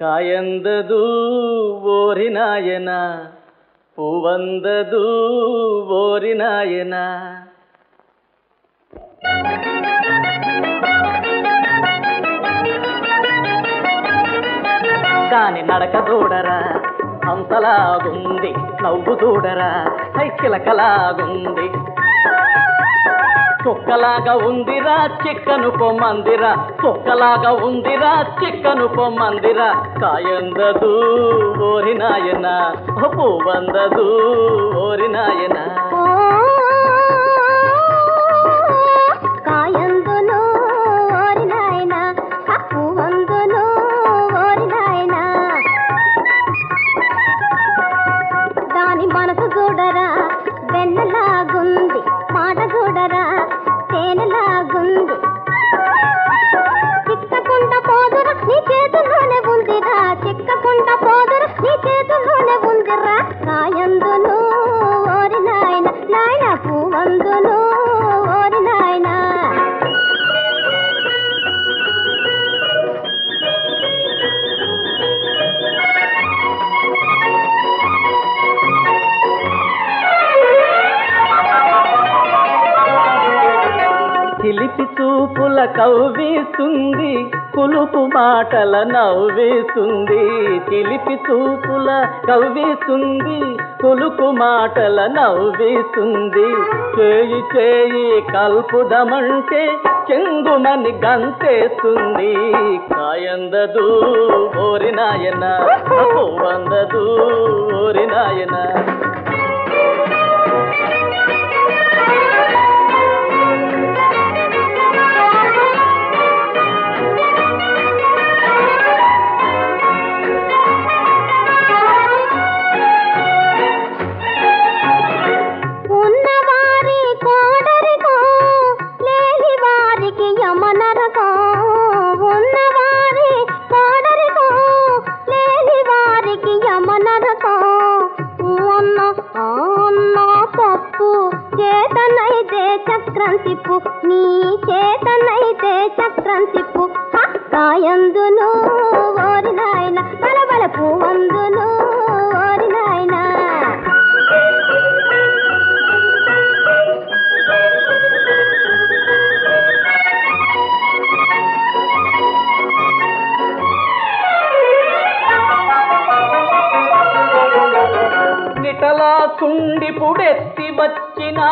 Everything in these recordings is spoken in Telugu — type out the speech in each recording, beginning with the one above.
కాయందదు ఓరి నాయన పువందదు ఓరి నాయన దాని నడక చూడరా హంసలాగుంది నవ్వు చూడరా హైకిలకలాగుంది చుక్కలాగా ఉందిరా చిక్కను పొమ్మందిరా చుక్కలాగా ఉందిరా చిక్కను పొమ్మందిరా కాయందదు ఓరి నాయన పువ్వందదు ఓరి నాయన కాయందును ఓరి నాయన పువ్వందును ఓరి నాయన దాని మనసు చూడరా వెన్నలాగుంది మాట చూడరా తేనెలాగుంది చిక్కకుండా పోదురా నీ చేతుల్లోనే ఉందిరా చిక్కకుండా పోదురా నీ చేతుల్లోనే ఉందిరా కాయందును ఓరి నాయన నాయన పువ్వందును ఓరి నాయన చిలిపి చూపుల కవ్వేస్తుంది కులుపు మాటల నవ్వేస్తుంది చిలిపి చూపుల కవ్వేస్తుంది కులుపు మాటల నవ్వేస్తుంది చేయి చేయి కల్పుదమంటే చెంగుమని గంతేస్తుంది కాయందదు ఓరి నాయన పువ్వందదు ఓరి నాయన ఉన్నవారి కోడరికో లేని వారికి యమనరకో ఉన్నవారి కోడరికో లేని వారికి యమనరకో అన్న అన్న పప్పు చేతనైతే చక్రం తిప్పు నీ చేతనైతే చక్రం తిప్పు హ! కాయందును ఓరి నాయన బలబల పువ్వందును ఓరి నాయన నిటలా చుండి పుడెత్తి వచ్చినా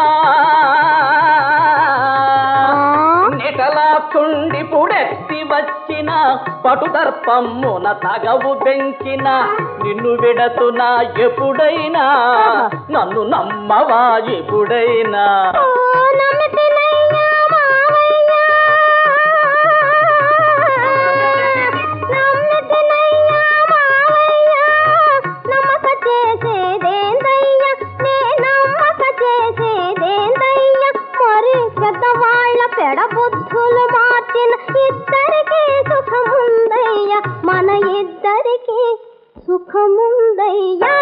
నిటలా చుండి పుడెత్తి వచ్చిన పటుదర్పమ్మున తగవు పెంచిన నిన్ను విడతునా ఎప్పుడైనా నన్ను నమ్మవా ఎప్పుడైనా ఓ నమ్మితినయ్యా మావయ్యా నమ్మితినయ్యా మావయ్యా నమ్మక చేసేదేందయ్యా నే నమ్మక చేసేదేందయ్యా మరి పెద్దవాళ్ళ పెడబుద్ధులు మార్చిన ఇద్దరికీ సుఖముందయ్యా మన ఇద్దరికి సుఖముందయ్యా